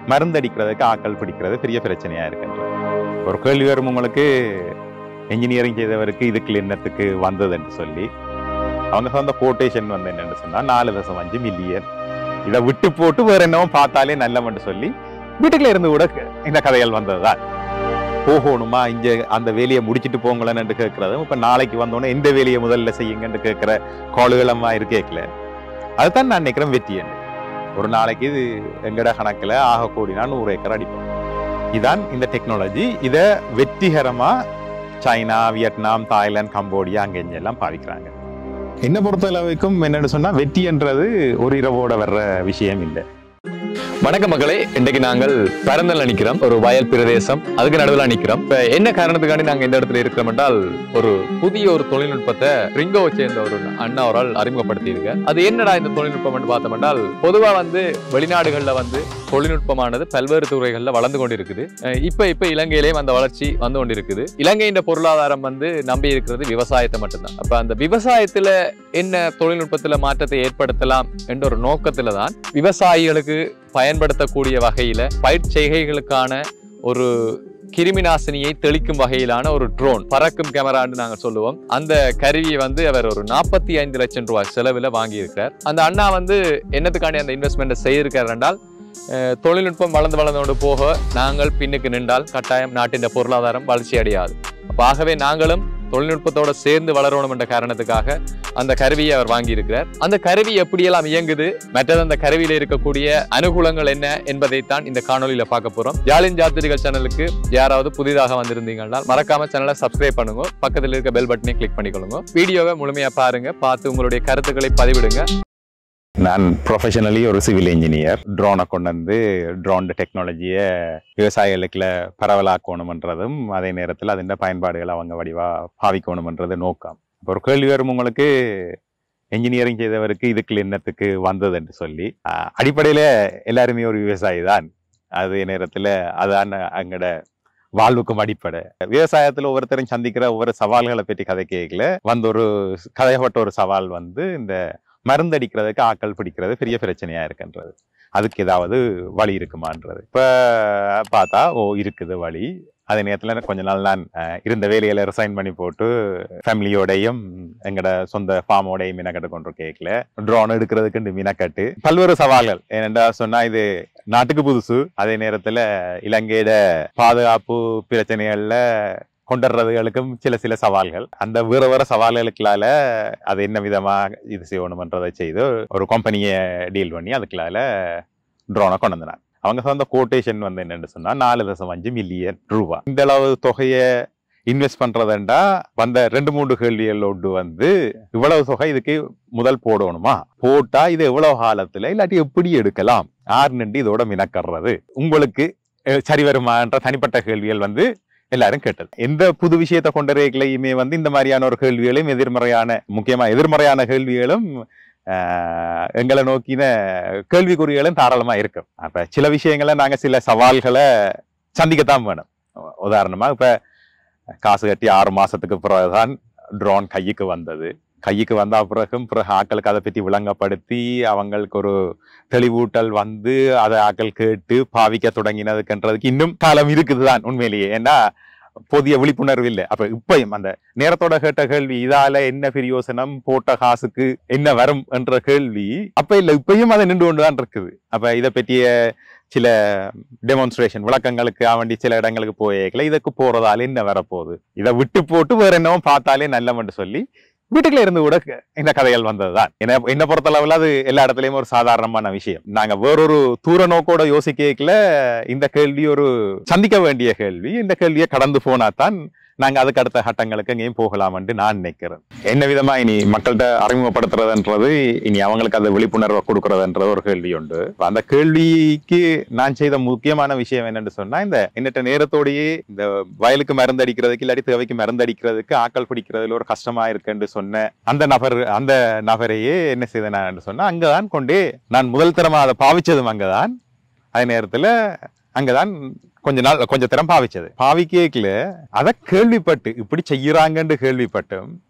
மருந்தடிக்கிறதுக்கு ஆட்கள் பிடிக்கிறது பெரிய பிரச்சனையா இருக்கு ஒரு கேள்வி வரும் உங்களுக்கு என்ஜினியரிங் செய்தவருக்கு இதுக்கு என்னத்துக்கு வந்தது என்று சொல்லி அவங்க சொந்த கோட்டேஷன் வந்து என்னன்னு சொன்னா நாலு தசம் அஞ்சு மில்லியன் இதை விட்டு போட்டு வேற என்னவோ பார்த்தாலே நல்லவன்னு சொல்லி வீட்டுக்குள்ள இருந்து கூட இந்த கதைகள் வந்ததுதான் போகணுமா இங்க அந்த வேலையை முடிச்சிட்டு போங்களேன்னு கேட்கறதும் இப்ப நாளைக்கு வந்தோடனே இந்த வேலையை முதல்ல செய்யுங்கன்னு கேட்கிற காலுகளமா இருக்கேக்கல அதுதான் நான் நினைக்கிறேன் வெற்றி என்று ஒரு நாளைக்கு இது எங்கட கணக்குல ஆக கூடினா நூறு ஏக்கர் அடிப்போம் இதான் இந்த டெக்னாலஜி இதை வெற்றிகரமா சைனா வியட்நாம் தாய்லாந்து கம்போடியா அங்க இங்க எல்லாம் பாவிக்கிறாங்க என்ன பொறுத்த அளவுக்கும் என்னன்னு சொன்னா வெற்றின்றது ஒரு இரவோட வர்ற விஷயம் இல்லை வணக்கம் மக்களே இன்றைக்கு நாங்கள் பரந்தல் நிக்கிறோம் ஒரு வயல் பிரதேசம் அதுக்கு நடுவில் நிக்கிறோம் இப்ப என்ன காரணத்துக்காண்டி நாங்க இந்த இடத்துல இருக்கிறோம் என்றால் ஒரு புதிய ஒரு தொழில்நுட்பத்தை ரிங்கோவை சேர்ந்த ஒரு அண்ணா அவரால் அறிமுகப்படுத்தி இருக்க அது என்னடா இந்த தொழில்நுட்பம் என்று பார்த்தோம் என்றால் பொதுவா வந்து வெளிநாடுகள்ல வந்து தொழில்நுட்பமானது பல்வேறு துறைகள்ல வளர்ந்து கொண்டிருக்குது அஹ் இப்ப இப்ப இலங்கையிலேயும் அந்த வளர்ச்சி வந்து கொண்டிருக்குது இலங்கையின் பொருளாதாரம் வந்து நம்பி இருக்கிறது விவசாயத்தை மட்டும்தான் அப்ப அந்த விவசாயத்துல என்ன தொழில்நுட்பத்துல மாற்றத்தை ஏற்படுத்தலாம் என்ற ஒரு நோக்கத்துல தான் விவசாயிகளுக்கு பயன்படுத்தக்கூடிய வகையில பயிர் செய்கைகளுக்கான ஒரு கிருமி நாசினியை தெளிக்கும் வகையிலான ஒரு ட்ரோன் பறக்கும் கேமரான்னு நாங்க சொல்லுவோம் அந்த கருவியை வந்து அவர் ஒரு நாற்பத்தி ஐந்து லட்சம் ரூபாய் செலவில் வாங்கியிருக்கிறார் அந்த அண்ணா வந்து என்னத்துக்காண்டி அந்த இன்வெஸ்ட்மெண்ட்டை செய்திருக்கார் என்றால் அஹ், தொழில்நுட்பம் வளர்ந்து வளர்ந்தோடு போக நாங்கள் பின்னுக்கு நின்றால் கட்டாயம் நாட்டின் பொருளாதாரம் வளர்ச்சி அடையாது அப்ப ஆகவே நாங்களும் தொழில்நுட்பத்தோட சேர்ந்து வளரணும் என்ற காரணத்துக்காக அந்த கருவியை அவர் வாங்கியிருக்கிறார் அந்த கருவி எப்படியெல்லாம் இயங்குது மற்றது அந்த கருவியில இருக்கக்கூடிய அனுகூலங்கள் என்ன என்பதைத்தான் இந்த காணொலியில பார்க்க போறோம் ஜாலின் ஜாத்திரிகள் சேனலுக்கு யாராவது புதிதாக வந்திருந்தீங்கன்னா மறக்காம சேனலை சப்ஸ்கிரைப் பண்ணுங்க பக்கத்தில் இருக்க பெல் பட்டனை கிளிக் பண்ணிக்கொள்ளுங்க வீடியோவை முழுமையா பாருங்க பார்த்து உங்களுடைய கருத்துக்களை பதிவிடுங்க நான் ப்ரொஃபஷனலி ஒரு சிவில் இன்ஜினியர் ட்ரோனை கொண்டு வந்து ட்ரோன் டெக்னாலஜியை விவசாயிகளுக்குள்ள பரவலாக்கணுமன்றதும் அதே நேரத்தில் அதின் பயன்பாடுகளை அவங்க வடிவா பாவிக்கணுமன்றது நோக்கம் இப்போ ஒரு கேள்வி வரும் உங்களுக்கு என்ஜினியரிங் செய்தவருக்கு இதுக்கு என்னத்துக்கு வந்தது என்று சொல்லி ஆஹ், அடிப்படையில எல்லாருமே ஒரு விவசாயி தான் அதே நேரத்தில் அதான் அங்கட வாழ்வுக்கும் அடிப்படை விவசாயத்துல ஒவ்வொருத்தரும் சந்திக்கிற ஒவ்வொரு சவால்களை பற்றி கதை கேட்கல வந்த ஒரு கதைப்பட்ட ஒரு சவால் வந்து இந்த மருந்தடிக்கிறதுக்கு ஆட்கள் பிடிக்கிறது பெரிய பிரச்சனையா இருக்குன்றது அதுக்கு ஏதாவது வழி இருக்குமான்றது இப்ப பார்த்தா ஓ இருக்குது வழி அதே நேரத்துல கொஞ்ச நாள் நான் அஹ், இருந்த வேலையில ரிசைன் பண்ணி போட்டு ஃபேமிலியோடையும் எங்கட சொந்த ஃபார்மோடையும் மினக்கட்டு கொண்டு கேட்கல ட்ரோன் எடுக்கிறதுக்கு மினக்கட்டு பல்வேறு சவால்கள் ஏனென்றா சொன்னா இது நாட்டுக்கு புதுசு அதே நேரத்துல இலங்கையோட பாதுகாப்பு பிரச்சனைகள்ல கொண்டுறதுகளுக்கும் சில சில சவால்கள் அந்த வேற வேற சவால்களுக்குள்ளால அது என்ன விதமா இது செய்யணுமன்றதை செய்து ஒரு கம்பெனியை டீல் பண்ணி அதுக்குள்ளால ட்ரோனை கொண்டு வந்தாங்க அவங்க சொந்த கோட்டேஷன் வந்து என்னன்னு சொன்னா நாலு தசம் அஞ்சு மில்லியன் ரூபாய் இந்த அளவு தொகையை இன்வெஸ்ட் பண்றதுண்டா வந்த ரெண்டு மூன்று கேள்விகளோடு வந்து இவ்வளவு தொகை இதுக்கு முதல் போடணுமா போட்டா இது எவ்வளவு காலத்துல இல்லாட்டி எப்படி எடுக்கலாம் ஆறு நின்று இதோட மினக்கறது உங்களுக்கு அஹ், சரி வருமான்ற தனிப்பட்ட கேள்விகள் வந்து எல்லாரும் கேட்டது எந்த புது விஷயத்தை கொண்டறைகளையுமே வந்து இந்த மாதிரியான ஒரு கேள்விகளும் எதிர்மறையான முக்கியமா எதிர்மறையான கேள்விகளும் ஆஹ், எங்களை நோக்கின கேள்விக்குறிகளும் தாராளமா இருக்கும் அப்ப சில விஷயங்களை நாங்க சில சவால்களை சந்திக்கத்தான் வேணும் உதாரணமா இப்ப காசு கட்டி ஆறு மாசத்துக்கு பிறகுதான் ட்ரோன் கைக்கு வந்தது கைக்கு வந்த பிறகும் பிறகு ஆட்களுக்கு அதை பற்றி விளங்கப்படுத்தி அவங்களுக்கு ஒரு தெளிவூட்டல் வந்து அதை ஆட்கள் கேட்டு பாவிக்க தொடங்கினதுக்குன்றதுக்கு இன்னும் காலம் இருக்குதுதான் உண்மையிலேயே ஏன்னா போதிய விழிப்புணர்வு இல்லை அப்ப இப்பயும் அந்த நேரத்தோட கேட்ட கேள்வி இதால என்ன பிரயோசனம் போட்ட காசுக்கு என்ன வரும் என்ற கேள்வி அப்ப இல்ல இப்பயும் அதை நின்று கொண்டுதான் இருக்குது அப்ப இதை பற்றிய சில டெமான்ஸ்ட்ரேஷன் விளக்கங்களுக்கு வேண்டி சில இடங்களுக்கு போயேக்கல இதுக்கு போறதால என்ன வரப்போகுது இதை விட்டு போட்டு வேற என்னவோ பார்த்தாலே நல்லவன்னு சொல்லி வீட்டுக்குள்ள இருந்து கூட இந்த கதைகள் வந்ததுதான் என்ன என்ன பொறுத்தளவுல அது எல்லா இடத்துலயும் ஒரு சாதாரணமான விஷயம் நாங்க வேறொரு தூர நோக்கோட யோசிக்கல இந்த கேள்வி ஒரு சந்திக்க வேண்டிய கேள்வி இந்த கேள்வியை கடந்து போனா தான் நாங்க அதுக்கு அடுத்த கட்டங்களுக்கு எங்கேயும் போகலாம்னு நான் நினைக்கிறேன் என்ன விதமா இனி மக்கள்கிட்ட அறிமுகப்படுத்துறதுன்றது இனி அவங்களுக்கு அந்த விழிப்புணர்வை கொடுக்கறதுன்றது ஒரு கேள்வி உண்டு அப்ப அந்த கேள்விக்கு நான் செய்த முக்கியமான விஷயம் என்னன்னு சொன்னா இந்த என்னட்ட நேரத்தோடயே இந்த வயலுக்கு மருந்து அடிக்கிறதுக்கு இல்லாட்டி தேவைக்கு மருந்து அடிக்கிறதுக்கு ஆக்கள் பிடிக்கிறதுல ஒரு கஷ்டமா இருக்குன்னு சொன்ன அந்த நபர் அந்த நபரையே என்ன செய்த நான் சொன்னா அங்கதான் கொண்டே நான் முதல் தரமா அதை பாவிச்சதும் அங்கதான் அதே நேரத்துல அங்கதான் கொஞ்ச நாள் கொஞ்ச தரம் பாவிச்சது பாவிக்கேக்கல அதை கேள்விப்பட்டு இப்படி செய்யறாங்கன்னு கேள்விப்பட்டும்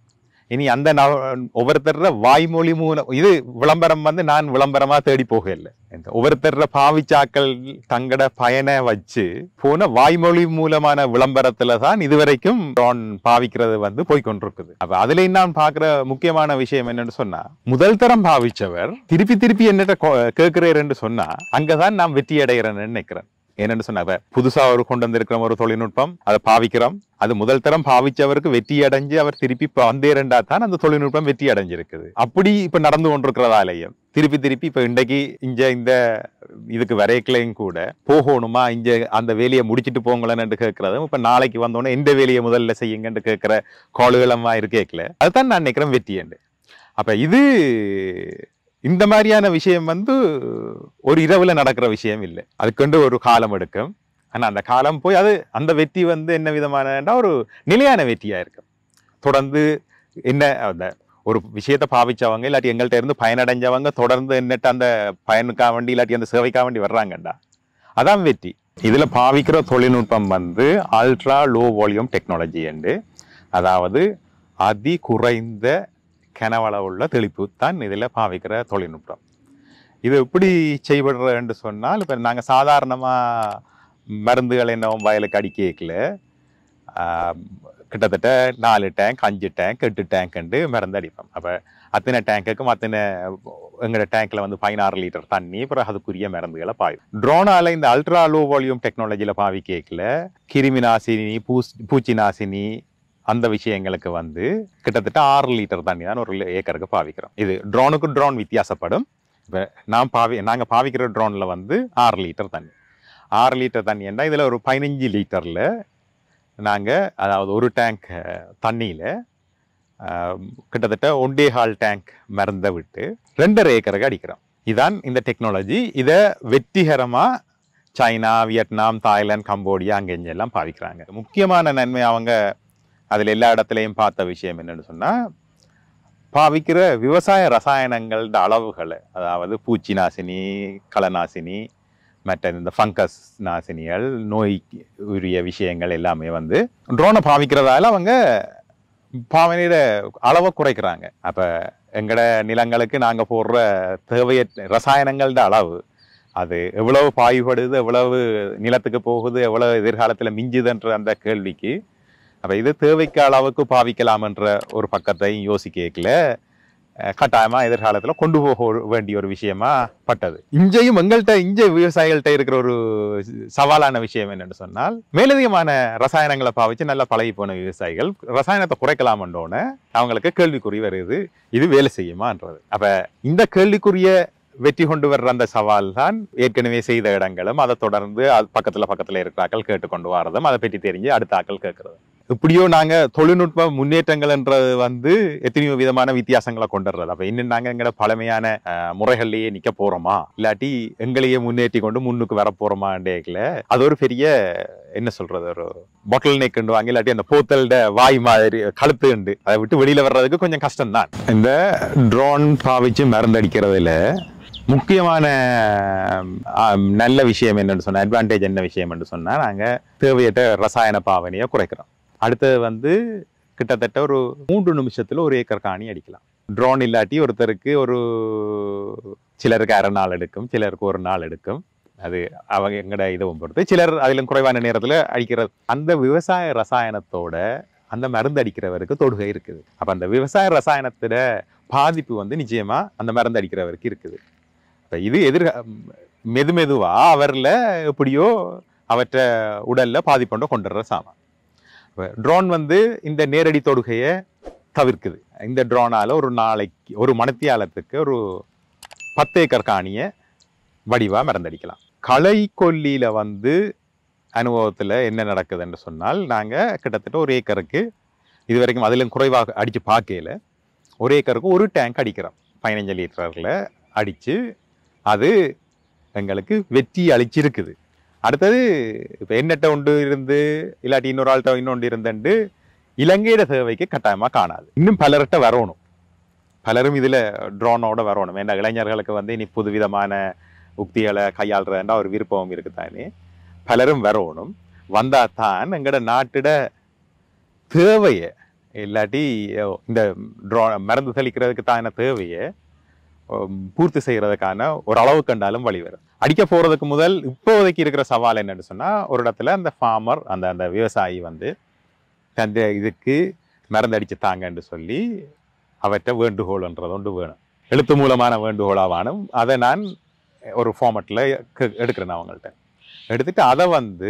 இனி அந்த நவ- ஒவ்வொருத்தர வாய்மொழி மூலம் இது விளம்பரம் வந்து நான் விளம்பரமா தேடி போகல இந்த ஒவ்வொருத்தர பாவிச்சாக்கள் தங்கட பயனை வச்சு போன வாய்மொழி மூலமான விளம்பரத்துல தான் இதுவரைக்கும் ட்ரோன் பாவிக்கிறது வந்து போய்க்கொண்டிருக்குது அப்ப அதுல நான் பாக்குற முக்கியமான விஷயம் என்னன்னு சொன்னா முதல் தரம் பாவிச்சவர் திருப்பி திருப்பி என்னட்ட கேட்கிறேன்னு சொன்னா அங்கதான் நான் வெற்றி அடைகிறேன்னு நினைக்கிறேன் என்னன்னு சொன்னா இப்ப புதுசா ஒரு கொண்டு வந்திருக்கிற ஒரு தொழில்நுட்பம் அதை பாவிக்கிறோம் அது முதல் தரம் பாவிச்சவருக்கு வெற்றி அடைஞ்சு அவர் திருப்பி இப்ப வந்தேரண்டா தான் அந்த தொழில்நுட்பம் வெற்றி அடைஞ்சிருக்குது அப்படி இப்ப நடந்து கொண்டிருக்கிறதாலயம் திருப்பி திருப்பி இப்ப இன்றைக்கு இங்க இந்த இதுக்கு வரைக்கலையும் கூட போகணுமா இங்க அந்த வேலையை முடிச்சிட்டு போங்களேன்னு கேட்கறதும் இப்ப நாளைக்கு வந்தோடனே எந்த வேலையை முதல்ல செய்யுங்கன்னு கேட்கிற காலுகளமா இருக்கேக்கல அதுதான் நான் நினைக்கிறேன் வெற்றியண்டு அப்ப இது இந்த மாதிரியான விஷயம் வந்து ஒரு இரவுல நடக்கிற விஷயம் இல்லை அதுக்கென்று ஒரு காலம் எடுக்கும் ஆனா அந்த காலம் போய் அது அந்த வெற்றி வந்து என்ன விதமான ஒரு நிலையான வெற்றியா இருக்கும் தொடர்ந்து என்ன அந்த ஒரு விஷயத்தை பாவிச்சவங்க இல்லாட்டி எங்கள்கிட்ட இருந்து பயனடைஞ்சவங்க தொடர்ந்து என்னட்ட அந்த பயனுக்காக வேண்டி இல்லாட்டி அந்த சேவைக்காக வேண்டி வர்றாங்கண்டா அதான் வெற்றி இதுல பாவிக்கிற தொழில்நுட்பம் வந்து அல்ட்ரா லோ வால்யூம் டெக்னாலஜி என்று அதாவது அதி குறைந்த கனவளவுள்ள தெளிப்பு தான் இதில் பாவிக்கிற தொழில்நுட்பம் இது எப்படி செய்படுறதுன்னு சொன்னால் இப்போ நாங்கள் சாதாரணமாக மருந்துகள் என்ன வயலுக்கு அடிக்கல கிட்டத்தட்ட நாலு டேங்க் அஞ்சு டேங்க் எட்டு டேங்க்ண்டு மருந்து அடிப்போம் அப்போ அத்தனை டேங்குக்கும் அத்தனை எங்களோட டேங்க்ல வந்து பதினாறு லிட்டர் தண்ணி அப்புறம் அதுக்குரிய மருந்துகளை பாயும் ட்ரோனால இந்த அல்ட்ரா லோ வால்யூம் டெக்னாலஜியில் பாவி கேட்கல கிருமி நாசினி பூஸ் பூச்சி நாசினி அந்த விஷயங்களுக்கு வந்து கிட்டத்தட்ட ஆறு லிட்டர் தண்ணி தான் ஒரு ஏக்கருக்கு பாவிக்கிறோம் இது ட்ரோனுக்கு ட்ரோன் வித்தியாசப்படும் இப்போ நான் பாவி நாங்கள் பாவிக்கிற ட்ரோனில் வந்து ஆறு லிட்டர் தண்ணி ஆறு லிட்டர் தண்ணி என்ன இதில் ஒரு பதினஞ்சு லிட்டரில் நாங்கள் அதாவது ஒரு டேங்க் தண்ணியில் கிட்டத்தட்ட ஒன்றே ஹால் டேங்க் மருந்தை விட்டு ரெண்டரை ஏக்கருக்கு அடிக்கிறோம் இதான் இந்த டெக்னாலஜி இதை வெற்றிகரமாக சைனா வியட்நாம் தாய்லாந்து கம்போடியா அங்கே எல்லாம் பாவிக்கிறாங்க முக்கியமான நன்மை அவங்க அதில் எல்லா இடத்துலையும் பார்த்த விஷயம் என்னன்னு சொன்னால் பாவிக்கிற விவசாய ரசாயனங்களோட அளவுகளை அதாவது பூச்சி நாசினி களநாசினி மற்ற இந்த ஃபங்கஸ் நாசினிகள் நோய் உரிய விஷயங்கள் எல்லாமே வந்து ட்ரோனை பாவிக்கிறதால அவங்க பாவனையிட அளவை குறைக்கிறாங்க அப்போ எங்கட நிலங்களுக்கு நாங்கள் போடுற தேவையற்ற ரசாயனங்களோட அளவு அது எவ்வளவு பாய்படுது எவ்வளவு நிலத்துக்கு போகுது எவ்வளவு எதிர்காலத்தில் மிஞ்சுதுன்ற அந்த கேள்விக்கு அப்ப இது தேவைக்கு அளவுக்கு பாவிக்கலாம்ன்ற ஒரு பக்கத்தையும் யோசிக்கல கட்டாயமா எதிர்காலத்துல கொண்டு போக வேண்டிய ஒரு விஷயமா பட்டது இஞ்சையும் எங்கள்கிட்ட இஞ்ச விவசாயிகள்கிட்ட இருக்கிற ஒரு சவாலான விஷயம் என்னன்னு சொன்னால் மேலதிகமான ரசாயனங்களை பாவிச்சு நல்லா பழகி போன விவசாயிகள் ரசாயனத்தை குறைக்கலாமன்றோன்னு அவங்களுக்கு கேள்விக்குறி வருது இது வேலை செய்யுமான்றது அப்ப இந்த கேள்விக்குரிய வெற்றி கொண்டு வர்ற அந்த சவால் தான் ஏற்கனவே செய்த இடங்களும் அதை தொடர்ந்து அது பக்கத்துல பக்கத்துல இருக்கிறாக்கள் கேட்டுக்கொண்டு வரதும் அதை பற்றி தெரிஞ்சு அடுத்த ஆக்கள் கேட்கறது இப்படியோ நாங்க தொழில்நுட்ப முன்னேற்றங்கள்ன்றது வந்து எத்தனையோ விதமான வித்தியாசங்களை கொண்டு வர்றது அப்ப இன்னும் நாங்க எங்களோட பழமையான அஹ், முறைகள்லயே நிக்க போறோமா இல்லாட்டி எங்களையே முன்னேற்றி கொண்டு முன்னுக்கு வர போறோமாண்டேக்கல அது ஒரு பெரிய என்ன சொல்றது ஒரு பாட்டில் நெக் வாங்கி இல்லாட்டி அந்த போத்தல்ட வாய் மாதிரி கழுத்து உண்டு அதை விட்டு வெளியில வர்றதுக்கு கொஞ்சம் கஷ்டம் தான் இந்த ட்ரோன் பாவிச்சு மருந்தடிக்கிறதுல முக்கியமான ஆம், நல்ல விஷயம் என்னன்னு சொன்னா அட்வான்டேஜ் என்ன விஷயம் என்று சொன்னா நாங்க தேவையற்ற ரசாயன பாவனையை குறைக்கிறோம் அடுத்தது வந்து கிட்டத்தட்ட ஒரு மூன்று நிமிஷத்துல ஒரு ஏக்கர் காணி அடிக்கலாம் ட்ரோன் இல்லாட்டி ஒருத்தருக்கு ஒரு சிலருக்கு அரை நாள் எடுக்கும் சிலருக்கு ஒரு நாள் எடுக்கும் அது அவங்க எங்கட இதுவும் பொறுத்து சிலர் அதிலும் குறைவான நேரத்துல அடிக்கிறது அந்த விவசாய ரசாயனத்தோட அந்த மருந்து அடிக்கிறவருக்கு தொடுகை இருக்குது அப்ப அந்த விவசாய ரசாயனத்தோட பாதிப்பு வந்து நிச்சயமா அந்த மருந்து அடிக்கிறவருக்கு இருக்குது இப்ப இது எதிர் மெது மெதுவா அவர்ல எப்படியோ அவற்றை உடல்ல பாதிப்பொண்ட கொண்டுற சாமான் ட்ரோன் வந்து இந்த நேரடி தொடுகையை தவிர்க்குது இந்த ட்ரோனால ஒரு நாளைக்கு ஒரு மணத்தியாலத்துக்கு ஒரு பத்து ஏக்கர் காணியை வடிவா மறந்தடிக்கலாம் களை கொல்லியில வந்து அனுபவத்துல என்ன நடக்குதுன்னு சொன்னால் நாங்க கிட்டத்தட்ட ஒரு ஏக்கருக்கு இது வரைக்கும் அதிலும் குறைவாக அடிச்சு பார்க்கல ஒரு ஏக்கருக்கு ஒரு டேங்க் அடிக்கிறோம் பதினஞ்சு லிட்டரில் அடிச்சு அது எங்களுக்கு வெற்றி அளிச்சிருக்குது அடுத்தது இப்போ என்னட்ட ஒன்று இருந்து இல்லாட்டி இன்னொரு ஆள்கிட்ட இன்னொன்று இருந்துண்டு இலங்கையோட தேவைக்கு கட்டாயமாக காணாது இன்னும் பலர்கிட்ட வரணும் பலரும் இதில் ட்ரோனோட வரணும் ஏன்னா இளைஞர்களுக்கு வந்து இனி புதுவிதமான உக்திகளை கையாளுறதுன்ற ஒரு விருப்பம் இருக்குதானே பலரும் வரணும் வந்தா தான் எங்களோட நாட்டிட தேவையை இல்லாட்டி அஹ், இந்த ட்ரோ மருந்து தெளிக்கிறதுக்கு தான தேவையை உம், பூர்த்தி செய்யறதுக்கான ஒரு அளவு கண்டாலும் வழி வரும் அடிக்க போறதுக்கு முதல் இப்போதைக்கு இருக்கிற சவால் என்னன்னு சொன்னா ஒரு இடத்துல அந்த ஃபார்மர் அந்த அந்த விவசாயி வந்து அந்த இதுக்கு மருந்து அடிச்சு தாங்கன்னு சொல்லி அவற்றை வேண்டுகோள்ன்றது ஒன்று வேணும் எழுத்து மூலமான வேண்டுகோளாக வேணும் அதை நான் ஒரு ஃபார்மட்டில் எடுக்கிறேன் அவங்கள்ட்ட எடுத்துட்டு அதை வந்து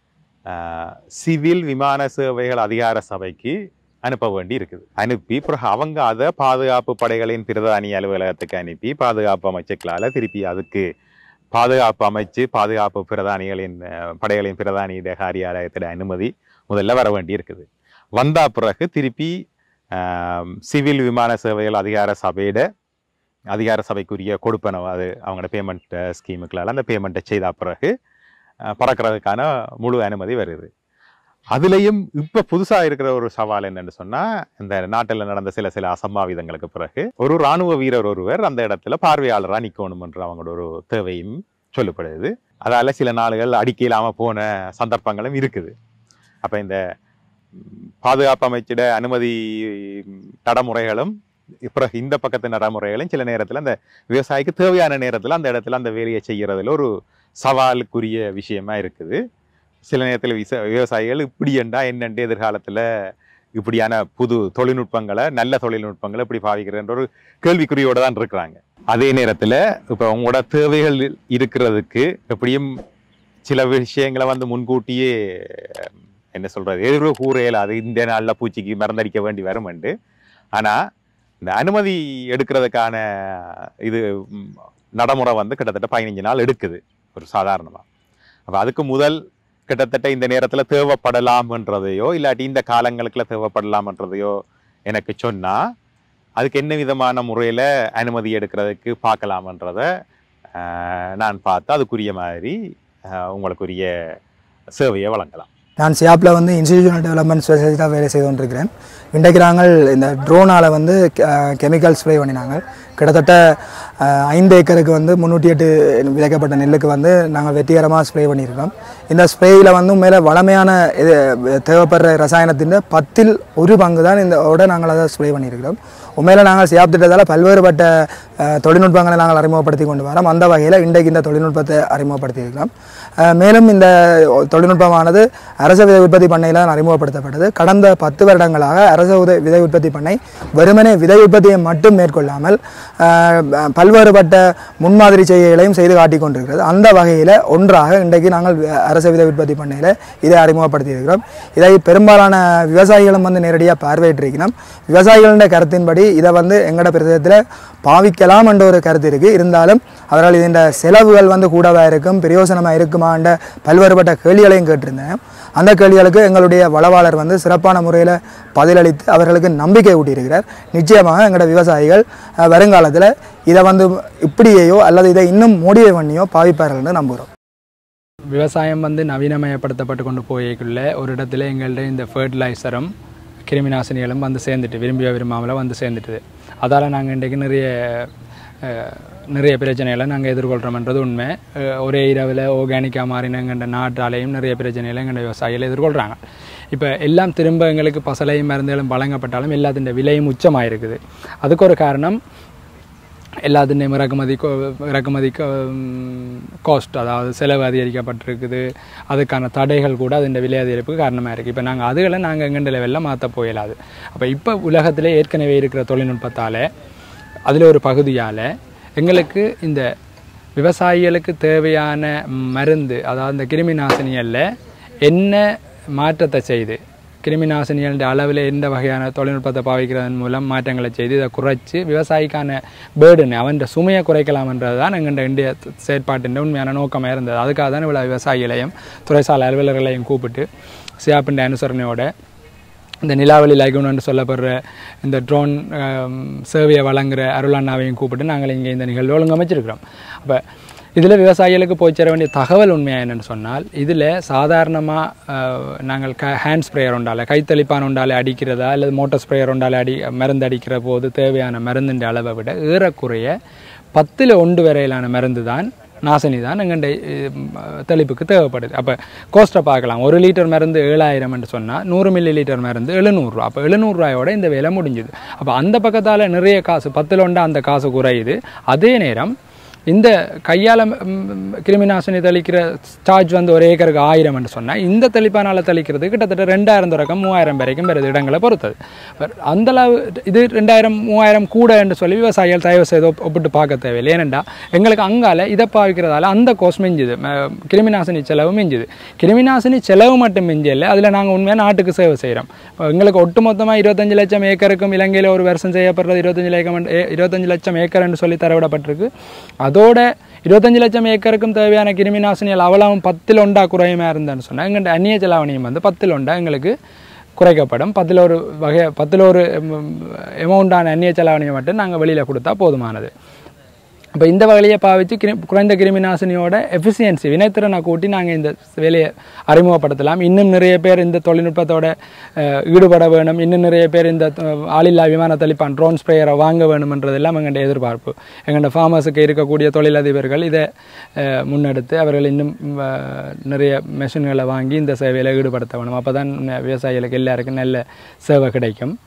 சிவில் விமான சேவைகள் அதிகார சபைக்கு அனுப்ப வேண்டி இருக்குது அனுப்பி பிறகு அவங்க அதை பாதுகாப்பு படைகளின் பிரதானி அலுவலகத்துக்கு அனுப்பி பாதுகாப்பு அமைச்சுக்களால் திருப்பி அதுக்கு பாதுகாப்பு அமைச்சு பாதுகாப்பு பிரதானிகளின் அஹ், படைகளின் பிரதானியிட காரியாலயத்திட அனுமதி முதல்ல வர வேண்டி இருக்குது வந்தா பிறகு திருப்பி ஆம், சிவில் விமான சேவைகள் அதிகார சபையிட அதிகார சபைக்குரிய கொடுப்பனவு அது அவங்களோட பேமெண்ட் ஸ்கீமுக்களால் அந்த பேமெண்ட்டை செய்த பிறகு அஹ், பறக்கிறதுக்கான முழு அனுமதி வருது அதுலேயும் இப்போ புதுசாக இருக்கிற ஒரு சவால் என்னன்னு சொன்னால் இந்த நாட்டில் நடந்த சில சில அசம்பாவிதங்களுக்கு பிறகு ஒரு இராணுவ வீரர் ஒருவர் அந்த இடத்துல பார்வையாளராக நிற்கணுமென்ற அவங்களோட ஒரு தேவையும் சொல்லப்படுது அதால சில நாடுகள் அடிக்க இல்லாமல் போன சந்தர்ப்பங்களும் இருக்குது அப்போ இந்த ம், பாதுகாப்பு அமைச்சிட அனுமதி ம், நடைமுறைகளும் பிறகு இந்த பக்கத்து நடைமுறைகளும் சில நேரத்தில் அந்த விவசாயிக்கு தேவையான நேரத்தில் அந்த இடத்துல அந்த வேலையை செய்கிறதுல ஒரு சவாலுக்குரிய விஷயமா இருக்குது சில நேரத்தில் விச விவசாயிகள் இப்படி என்றா என்னண்டு எதிர்காலத்தில் இப்படியான புது தொழில்நுட்பங்களை நல்ல தொழில்நுட்பங்களை இப்படி பாவிக்கிறன்ற ஒரு கேள்விக்குறியோட தான் இருக்கிறாங்க அதே நேரத்தில் இப்போ உங்களோட தேவைகள் இருக்கிறதுக்கு எப்படியும் சில விஷயங்களை வந்து முன்கூட்டியே என்ன சொல்றது எதிர்வு கூறையில் அது இந்த நாளில் பூச்சிக்கு மருந்தடிக்க வேண்டி வருமெண்டு ஆனால் இந்த அனுமதி எடுக்கிறதுக்கான இது ம், நடைமுறை வந்து கிட்டத்தட்ட பதினஞ்சு நாள் எடுக்குது ஒரு சாதாரணமாக அப்போ அதுக்கு முதல் கிட்டத்தட்ட இந்த நேரத்தில் தேவைப்படலாம்ன்றதையோ இல்லாட்டி இந்த காலங்களுக்குள்ள தேவைப்படலாம்ன்றதையோ எனக்கு சொன்னால் அதுக்கு என்ன விதமான முறையில் அனுமதி எடுக்கிறதுக்கு பார்க்கலாமன்றதை ஆஹ், நான் பார்த்து அதுக்குரிய மாதிரி ஆஹ், உங்களுக்குரிய சேவையை வழங்கலாம் நான் சியாப்பில் வந்து இன்ஸ்டிடியூஷனல் டெவலப்மெண்ட் ஸ்பெஷலிஸ்டாக வேலை செய்து கொண்டிருக்கிறேன் இன்றைக்கு நாங்கள் இந்த ட்ரோனால் வந்து கெமிக்கல் ஸ்ப்ரே பண்ணினாங்க கிட்டத்தட்ட அஹ், ஐந்து ஏக்கருக்கு வந்து முந்நூற்றி எட்டு விதைக்கப்பட்ட நெல்லுக்கு வந்து நாங்கள் வெற்றிகரமாக ஸ்ப்ரே பண்ணியிருக்கோம் இந்த ஸ்ப்ரேயில் வந்து மேலே வளமையான இது தேவைப்படுற ரசாயனத்தின் பத்தில் ஒரு பங்கு தான் இந்த ஓட நாங்கள் அதை ஸ்ப்ரே பண்ணியிருக்கிறோம் உண்மையில நாங்கள் சியாப் திட்டத்தால் பல்வேறுபட்ட அஹ், தொழில்நுட்பங்களை நாங்கள் அறிமுகப்படுத்தி கொண்டு வரோம் அந்த வகையில் இன்றைக்கு இந்த தொழில்நுட்பத்தை அறிமுகப்படுத்தியிருக்கிறோம் அஹ், மேலும் இந்த தொழில்நுட்பமானது அரச விதை உற்பத்தி பண்ணையில் அறிமுகப்படுத்தப்பட்டது கடந்த பத்து வருடங்களாக அரச உத விதை உற்பத்தி பண்ணை வெறுமனே விதை உற்பத்தியை மட்டும் மேற்கொள்ளாமல் அஹ், பல்வேறுபட்ட முன்மாதிரி செய்கைகளையும் செய்து காட்டிக் கொண்டிருக்கிறது அந்த வகையில் ஒன்றாக இன்றைக்கு நாங்கள் வி- அரச விதை உற்பத்தி பண்ணையில் இதை அறிமுகப்படுத்தியிருக்கிறோம் இதை பெரும்பாலான விவசாயிகளும் வந்து நேரடியாக பார்வையிட்டிருக்கிறோம் விவசாயிகளின் கருத்தின்படி இதை வந்து எங்கட பிரதேசத்தில் பாவிக்கலாம் என்ற ஒரு கருத்து இருக்குது இருந்தாலும் அவர்கள் இதன் செலவுகள் வந்து கூடவா இருக்கும் பிரயோசனமாக இருக்குமான்ற பல்வேறுபட்ட கேள்விகளையும் கேட்டிருந்தேன் அந்த கேள்விகளுக்கு எங்களுடைய வளவாளர் வந்து சிறப்பான முறையில் பதிலளித்து அவர்களுக்கு நம்பிக்கை ஊட்டியிருக்கிறார் நிச்சயமாக எங்களோட விவசாயிகள் அஹ், வருங்காலத்தில் இதை வந்து இப்படியேயோ அல்லது இதை இன்னும் மோடிஃபை பண்ணியோ பாவிப்பார்கள் என்று நம்புகிறோம் விவசாயம் வந்து நவீனமயப்படுத்தப்பட்டு கொண்டு போய்க்குள்ள ஒரு இடத்துல எங்கள்ட்ட இந்த ஃபர்டிலைசரும் கிருமிநாசினிகளும் வந்து சேர்ந்துட்டு விரும்பிய விரும்பாமல வந்து சேர்ந்துட்டுது அதால் நாங்கள் இன்றைக்கு நிறைய அஹ், நிறைய பிரச்சனைகளை நாங்கள் எதிர்கொள்கிறோம்ன்றது உண்மை அஹ், ஒரே இரவில் ஆர்கானிக்காக மாறின எங்கள்ட நாட்டாலையும் நிறைய பிரச்சனைகளை எங்கள் விவசாயிகள் எதிர்கொள்கிறாங்க இப்போ எல்லாம் திரும்ப எங்களுக்கு பசலையும் மருந்துகளும் வழங்கப்பட்டாலும் எல்லாத்தின் விலையும் உச்சமாக இருக்குது அதுக்கு ஒரு காரணம் எல்லாத்தினையும் இறக்குமதி கோ- இறக்குமதி காஸ்ட் அதாவது செலவு அதிகரிக்கப்பட்டிருக்குது அதுக்கான தடைகள் கூட அதின் விலை அதிகரிப்புக்கு காரணமாக இருக்குது இப்போ நாங்கள் அதுகளை நாங்கள் எங்கெண்ட லெவலில் மாற்ற போயிடாது அப்போ இப்போ உலகத்திலே ஏற்கனவே இருக்கிற தொழில்நுட்பத்தால் அதில் ஒரு பகுதியால் எங்களுக்கு இந்த விவசாயிகளுக்கு தேவையான மருந்து அதாவது இந்த கிருமி நாசினிகளில் என்ன மாற்றத்தை செய்து கிருமி நாசினிகளின் அளவில் எந்த வகையான தொழில்நுட்பத்தை பாவிக்கிறதன் மூலம் மாற்றங்களை செய்து இதை குறைச்சி விவசாயிக்கான பேர்டன் அவன் சுமையை குறைக்கலாம்ன்றது தான் எங்கள் இந்திய செயற்பாட்டின் உண்மையான நோக்கமாக இருந்தது அதுக்காக தான் இவ்வளோ விவசாயிகளையும் துறைசாலை அலுவலர்களையும் கூப்பிட்டு சியாப்பின் அனுசரணையோட இந்த நிலாவளி லைகுன் என்று சொல்லப்படுற இந்த ட்ரோன் சேவையை வழங்குற அருளாண்ணாவையும் கூப்பிட்டு நாங்கள் இங்கே இந்த நிகழ்வு ஒழுங்கமைச்சிருக்கிறோம் அப்போ இதில் விவசாயிகளுக்கு போய் சேர வேண்டிய தகவல் உண்மையாக என்னென்னு சொன்னால் இதில் சாதாரணமாக நாங்கள் க ஹேண்ட் ஸ்ப்ரேயர் உண்டால கைத்தளிப்பான் உண்டாலே அடிக்கிறதா அல்லது மோட்டார் ஸ்ப்ரேயர் உண்டாலே அடி மருந்து அடிக்கிற போது தேவையான மருந்தின் அளவை விட ஏறக்குறைய பத்தில் ஒன்று வரையிலான மருந்து தான் நாசினி தான் எங்கள்ட தெளிப்புக்கு தேவைப்படுது அப்போ கோஸ்ட்டை பார்க்கலாம் ஒரு லிட்டர் மருந்து ஏழாயிரம் என்று சொன்னால் நூறு மில்லி லிட்டர் மருந்து எழுநூறுரூவா அப்போ எழுநூறுரூவாயோட இந்த விலை முடிஞ்சுது அப்போ அந்த பக்கத்தால் நிறைய காசு பத்தில் ஒண்டா அந்த காசு குறையுது அதே நேரம் இந்த கையால் கிருமிநாசினி தெளிக்கிற சார்ஜ் வந்து ஒரு ஏக்கருக்கு ஆயிரம் என்று சொன்னால் இந்த தெளிப்பானால் தெளிக்கிறது கிட்டத்தட்ட ரெண்டாயிரம் தொடக்கம் மூவாயிரம் வரைக்கும் வருது இடங்களை பொறுத்தது பட் அந்த அளவு இது ரெண்டாயிரம் மூவாயிரம் கூட என்று சொல்லி விவசாயிகள் தயவு செய்து ஒப்- ஒப்பிட்டு பார்க்க தேவையில்லை ஏனெண்டா எங்களுக்கு அங்கால இதை பாவிக்கிறதால அந்த கோஸ் மிஞ்சுது ம- கிருமிநாசினி செலவு மிஞ்சுது கிருமிநாசினி செலவு மட்டும் மிஞ்சல அதில் நாங்கள் உண்மையாக நாட்டுக்கு சேவை செய்கிறோம் எங்களுக்கு ஒட்டுமொத்தமாக இருபத்தஞ்சு லட்சம் ஏக்கருக்கும் இலங்கையில் ஒரு வருஷம் செய்யப்படுறது இருபத்தஞ்சு லட்சம் ஏ- இருபத்தஞ்சு லட்சம் ஏக்கர் என்று சொல்லி தரவிடப்பட்டிருக்கு அதோட இருபத்தஞ்சு லட்சம் ஏக்கருக்கும் தேவையான கிருமி நாசினிகள் அவ்வளவும் பத்தில் ஒண்டா குறையுமா இருந்தேன்னு சொன்னால் எங்கள்கிட்ட அந்நிய செலாவணியம் வந்து பத்தில் ஒண்டா எங்களுக்கு குறைக்கப்படும் பத்தில் ஒரு வகை பத்தில் ஒரு எமௌண்டான அந்நிய செலாவணியை மட்டும் நாங்கள் வெளியில் கொடுத்தா போதுமானது அப்போ இந்த வகையை பாவிச்சு கிரி குறைந்த கிருமி நாசினியோட எஃபிசியன்சி வினைத்திறனை கூட்டி நாங்கள் இந்த வேலையை அறிமுகப்படுத்தலாம் இன்னும் நிறைய பேர் இந்த தொழில்நுட்பத்தோட அஹ், ஈடுபட வேணும் இன்னும் நிறைய பேர் இந்த அஹ், ஆளில்லா விமான தெளிப்பான் ட்ரோன் ஸ்ப்ரேயரை வாங்க வேணுமென்றதெல்லாம் எங்கள்ட எதிர்பார்ப்பு எங்கள்ட ஃபார்மர்ஸுக்கு இருக்கக்கூடிய தொழிலதிபர்கள் இதை அஹ், முன்னெடுத்து அவர்கள் இன்னும் அஹ், நிறைய மெஷின்களை வாங்கி இந்த சேவையில் ஈடுபடுத்த வேணும் அப்போ தான் விவசாயிகளுக்கு எல்லாருக்கும் நல்ல சேவை கிடைக்கும்